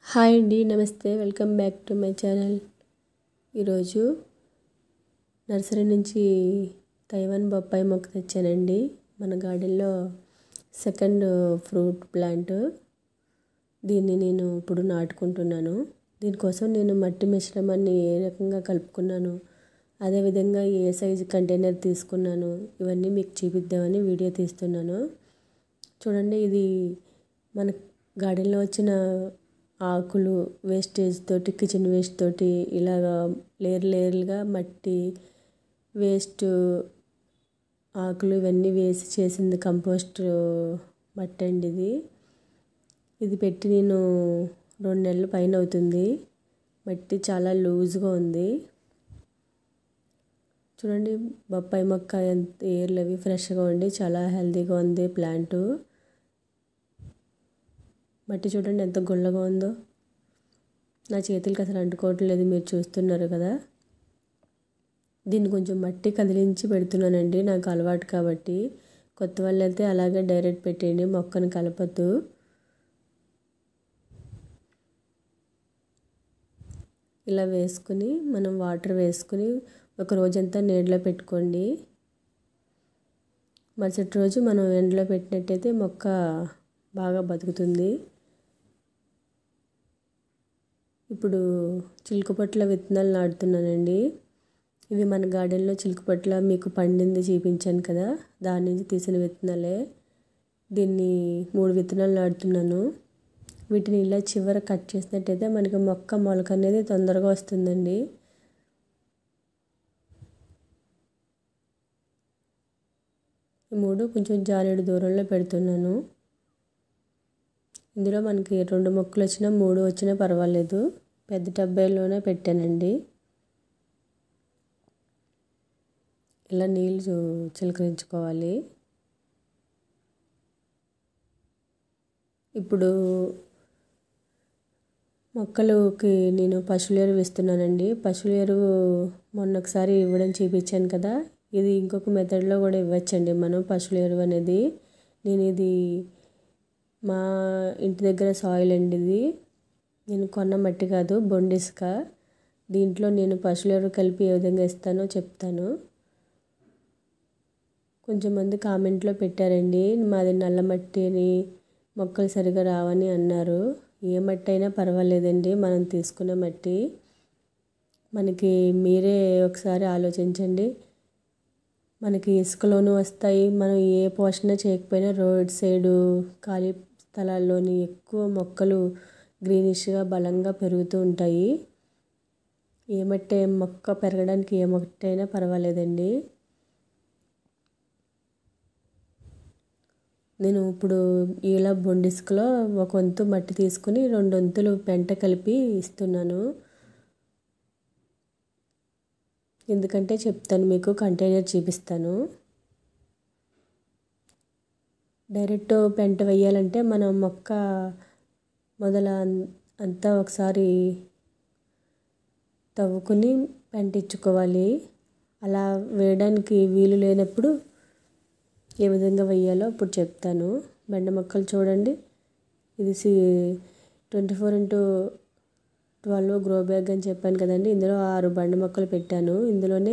hi అండి నమస్తే welcome back to my channel ఈరోజు నర్సరీ నుంచి తైవాన్ బొప్పాయి మొక్క తెచ్చానండి మన గార్డెన్లో సెకండ్ ఫ్రూట్ ప్లాంట్ దీన్ని నేను ఇప్పుడు నాటుకుంటున్నాను దీనికోసం నేను మట్టి మిశ్రమాన్ని ఏ రకంగా కలుపుకున్నాను అదేవిధంగా ఏ సైజు కంటైనర్ తీసుకున్నాను ఇవన్నీ మీకు చూపిద్దామని వీడియో తీస్తున్నాను చూడండి ఇది మన గార్డెన్లో వచ్చిన ఆకులు వేస్టేజ్ తోటి కిచెన్ వేస్ట్ తోటి ఇలాగా లేయర్ లేయర్లుగా మట్టి వేస్ట్ ఆకులు ఇవన్నీ వేసి చేసింది కంపోస్ట్ మట్టి అండి ఇది ఇది పెట్టి నేను రెండు నెలల పైన అవుతుంది మట్టి చాలా లూజ్గా ఉంది చూడండి బొప్పాయి మొక్క ఎంత ఏర్లు అవి ఫ్రెష్గా ఉండి చాలా హెల్తీగా ఉంది ప్లాంట్ మట్టి చూడండి ఎంత గుల్లగా ఉందో నా చేతులకి అసలు అంటుకోవట్లేదు మీరు చూస్తున్నారు కదా దీన్ని కొంచెం మట్టి కదిలించి పెడుతున్నానండి నాకు అలవాటు కాబట్టి కొత్త వాళ్ళు అయితే అలాగే డైరెక్ట్ పెట్టేయండి మొక్కను కలపద్దు ఇలా వేసుకుని మనం వాటర్ వేసుకుని ఒక రోజంతా నీడలో పెట్టుకోండి మరుసటి రోజు మనం ఎండలో పెట్టినట్టయితే మొక్క బాగా బతుకుతుంది ఇప్పుడు చిలుకపట్ల విత్తనాలు నాటుతున్నానండి ఇవి మన గార్డెన్లో చిలుకపట్ల మీకు పండింది చూపించాను కదా దాని నుంచి తీసిన విత్తనాలే దీన్ని మూడు విత్తనాలు నాటుతున్నాను వీటిని ఇలా చివర కట్ చేసినట్టయితే మనకి మొక్క మొలక అనేది తొందరగా వస్తుందండి ఈ మూడు కొంచెం జారేడు దూరంలో పెడుతున్నాను ఇందులో మనకి రెండు మొక్కలు వచ్చినా మూడు వచ్చినా పర్వాలేదు పెద్ద డబ్బాయిలోనే పెట్టానండి ఇలా నీళ్ళు చిలకరించుకోవాలి ఇప్పుడు మొక్కలకి నేను పశువుల ఎరువు ఇస్తున్నానండి పశువుల ఎరువు మొన్న ఒకసారి ఇవ్వడం చూపించాను కదా ఇది ఇంకొక మెథడ్లో కూడా ఇవ్వచ్చండి మనం పశువుల ఎరువు అనేది నేను ఇది మా ఇంటి దగ్గర సాయిల్ అండి ఇది నేను కొన్న మట్టి కాదు బొండిస్క దీంట్లో నేను పశువుల ఎరువు కలిపి ఏ విధంగా ఇస్తానో చెప్తాను కొంచెం మంది కామెంట్లో పెట్టారండి మాది నల్ల మట్టి అని మొక్కలు సరిగా రావని అన్నారు ఏ మట్టి అయినా పర్వాలేదండి మనం తీసుకునే మట్టి మనకి మీరే ఒకసారి ఆలోచించండి మనకి ఇసుకలోనూ వస్తాయి మనం ఏ పోషణ చేయకపోయినా రోడ్ సైడు ఖాళీ స్థలాల్లోని ఎక్కువ మొక్కలు గ్రీనిష్గా బలంగా పెరుగుతూ ఉంటాయి ఏ మట్టి మొక్క పెరగడానికి ఏ మట్టి అయినా పర్వాలేదండి నేను ఇప్పుడు ఇలా బొండిస్కులో ఒక వంతు మట్టి తీసుకుని రెండు వంతులు పెంట కలిపి ఇస్తున్నాను ఎందుకంటే చెప్తాను మీకు కంటైనర్ చూపిస్తాను డైరెక్ట్ పెంట వేయాలంటే మనం మొక్క మొదల అంతా ఒకసారి తవ్వుకుని పెంట ఇచ్చుకోవాలి అలా వేయడానికి వీలు లేనప్పుడు ఏ విధంగా వేయాలో ఇప్పుడు చెప్తాను బెండ మొక్కలు చూడండి ఇది సి twenty four into twelve grow bag అని చెప్పాను కదండి ఇందులో ఆరు బండ మొక్కలు పెట్టాను ఇందులోనే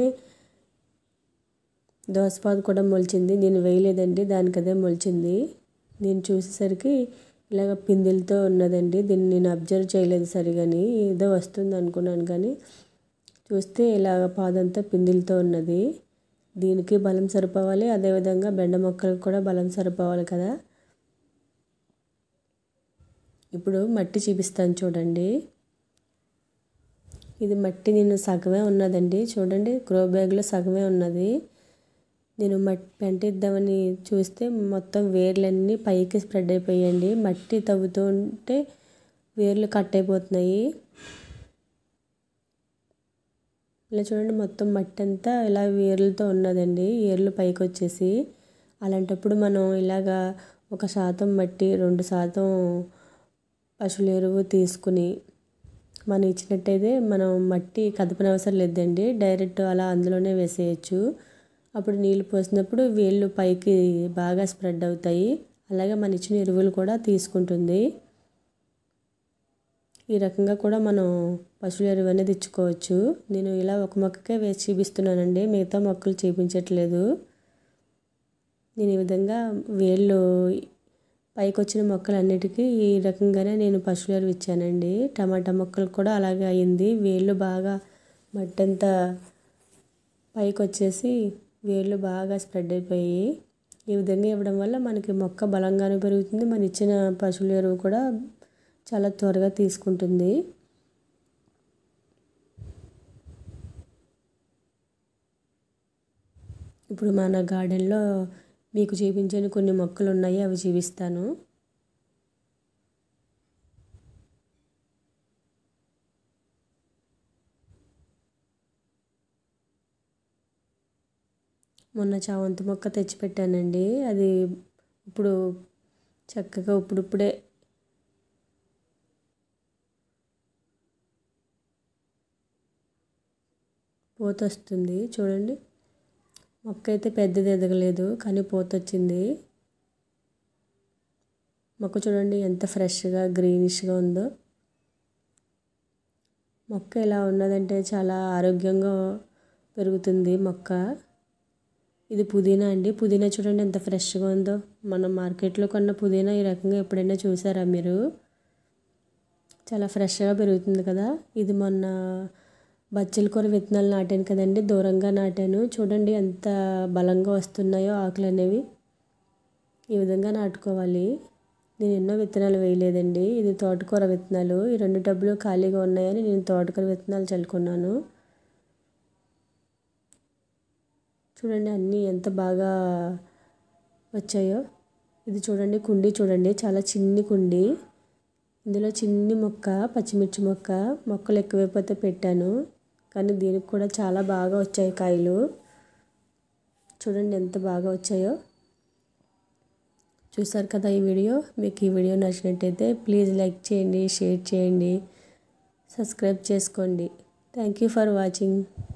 దోసపాదు కూడా మొలిచింది నేను వేయలేదండి దానికి అదే మొలిచింది నేను చూసేసరికి ఇలాగ పిందెలతో ఉన్నదండి దీన్ని నేను అబ్జర్వ్ చేయలేదు సరిగాని ఏదో వస్తుంది అనుకున్నాను కానీ చూస్తే ఇలాగ పాదంతా పిందెలతో ఉన్నది దీనికి బలం సరిపోవాలి అదేవిధంగా బెండ మొక్కలకు కూడా బలం సరిపోవాలి కదా ఇప్పుడు మట్టి చూపిస్తాను చూడండి ఇది మట్టి నేను సగమే ఉన్నదండి చూడండి గ్రో బ్యాగ్లో సగమే ఉన్నది నేను మట్టి పెంట ఇద్దామని చూస్తే మొత్తం వేర్లన్నీ పైకి స్ప్రెడ్ అయిపోయాయండి మట్టి తవ్వుతూ ఉంటే వేర్లు కట్ అయిపోతున్నాయి ఇలా చూడండి మొత్తం మట్టి అంతా ఇలా వేర్లతో ఉన్నదండి ఏర్లు పైకి వచ్చేసి అలాంటప్పుడు మనం ఇలాగా ఒక శాతం మట్టి రెండు శాతం పశువుల ఎరువు తీసుకుని మనం ఇచ్చినట్టయితే మనం మట్టి కదపని అవసరం లేదండి డైరెక్ట్ అలా అందులోనే వేసేయచ్చు అప్పుడు నీళ్ళు పోసినప్పుడు వేళ్ళు పైకి బాగా స్ప్రెడ్ అవుతాయి అలాగే మన ఇచ్చిన ఎరువులు కూడా తీసుకుంటుంది ఈ రకంగా కూడా మనం పశువుల ఎరువు అనేది ఇచ్చుకోవచ్చు నేను ఇలా ఒక మొక్కకే వేసి చూపిస్తున్నానండి మిగతా మొక్కలు చూపించట్లేదు నేను ఈ విధంగా వేళ్ళు పైకి వచ్చిన మొక్కలన్నిటికీ ఈ రకంగానే నేను పశువుల ఎరువు ఇచ్చానండి టమాటా మొక్కలు కూడా అలాగే అయింది వేళ్ళు బాగా మట్టి అంతా పైకి వచ్చేసి వేళ్ళు బాగా స్ప్రెడ్ అయిపోయి ఈ విధంగా ఇవ్వడం వల్ల మనకి మొక్క బలంగానే పెరుగుతుంది మన ఇచ్చిన పశువుల ఎరువు కూడా చాలా త్వరగా తీసుకుంటుంది ఇప్పుడు మన గార్డెన్లో మీకు చూపించని కొన్ని మొక్కలు ఉన్నాయి అవి చూపిస్తాను మొన్న చామంతి మొక్క తెచ్చిపెట్టానండి అది ఇప్పుడు చక్కగా ఇప్పుడిప్పుడే పూత వస్తుంది చూడండి మొక్క అయితే పెద్దది ఎదగలేదు కానీ పూత వచ్చింది మొక్క చూడండి ఎంత ఫ్రెష్గా గ్రీనిష్గా ఉందో మొక్క ఎలా ఉన్నదంటే చాలా ఆరోగ్యంగా పెరుగుతుంది మొక్క ఇది పుదీనా అండి పుదీనా చూడండి ఎంత ఫ్రెష్గా ఉందో మనం మార్కెట్లో కొన్న పుదీనా ఈ రకంగా ఎప్పుడైనా చూసారా మీరు చాలా ఫ్రెష్గా పెరుగుతుంది కదా ఇది మొన్న బచ్చల కూర విత్తనాలు నాటాను కదండి దూరంగా నాటాను చూడండి ఎంత బలంగా వస్తున్నాయో ఆకులు అనేవి ఈ విధంగా నాటుకోవాలి నేను ఎన్నో విత్తనాలు వేయలేదండి ఇది తోటకూర విత్తనాలు ఈ రెండు డబ్బులు ఖాళీగా ఉన్నాయని నేను తోటకూర విత్తనాలు చల్లుకున్నాను చూడండి అన్నీ ఎంత బాగా వచ్చాయో ఇది చూడండి కుండీ చూడండి చాలా చిన్ని కుండీ ఇందులో చిన్ని మొక్క పచ్చిమిర్చి మొక్క మొక్కలు ఎక్కువైపోతే పెట్టాను కానీ దీనికి కూడా చాలా బాగా వచ్చాయి కాయలు చూడండి ఎంత బాగా వచ్చాయో చూసారు కదా ఈ వీడియో మీకు ఈ వీడియో నచ్చినట్టయితే ప్లీజ్ లైక్ చేయండి షేర్ చేయండి సబ్స్క్రైబ్ చేసుకోండి థ్యాంక్ యూ ఫర్ వాచింగ్